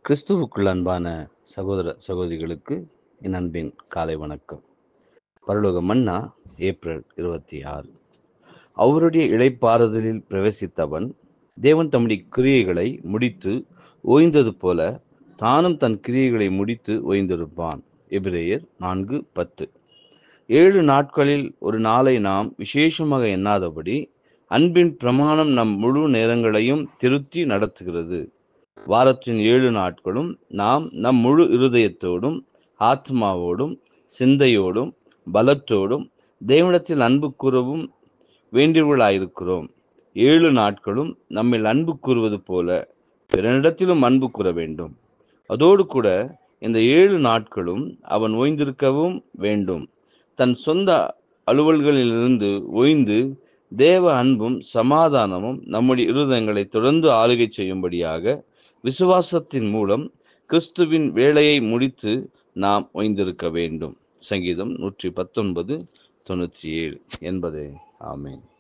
கிறிஸ்துவுக்குள் அன்பான சகோதர சகோதரிகளுக்கு என் அன்பின் காலை வணக்கம் பரலோக மன்னா ஏப்ரல் இருபத்தி ஆறு அவருடைய இளைப்பாறுதலில் பிரவேசித்தவன் தேவன் தம்முடைய கிரியைகளை முடித்து ஓய்ந்தது போல தானும் தன் கிரியைகளை முடித்து ஓய்ந்திருப்பான் எபிரேயர் நான்கு பத்து ஏழு நாட்களில் ஒரு நாளை நாம் விசேஷமாக எண்ணாதபடி அன்பின் பிரமாணம் நம் முழு நேரங்களையும் திருத்தி நடத்துகிறது வாரத்தின் ஏழு நாட்களும் நாம் நம் முழு இருதயத்தோடும் ஆத்மாவோடும் சிந்தையோடும் பலத்தோடும் தேவனிடத்தில் அன்பு கூறவும் வேண்டியவர்களாயிருக்கிறோம் ஏழு நாட்களும் நம்மில் அன்பு கூறுவது போல பிறனிடத்திலும் அன்பு கூற வேண்டும் அதோடு கூட இந்த ஏழு நாட்களும் அவன் ஓய்ந்திருக்கவும் வேண்டும் தன் சொந்த அலுவல்களிலிருந்து ஓய்ந்து தேவ அன்பும் சமாதானமும் நம்முடைய இருதயங்களை தொடர்ந்து ஆளுகை செய்யும்படியாக விசுவாசத்தின் மூலம் கிறிஸ்துவின் வேலையை முடித்து நாம் ஓய்ந்திருக்க வேண்டும் சங்கீதம் நூற்றி பத்தொன்பது தொண்ணூற்றி ஏழு என்பதே ஆமேன்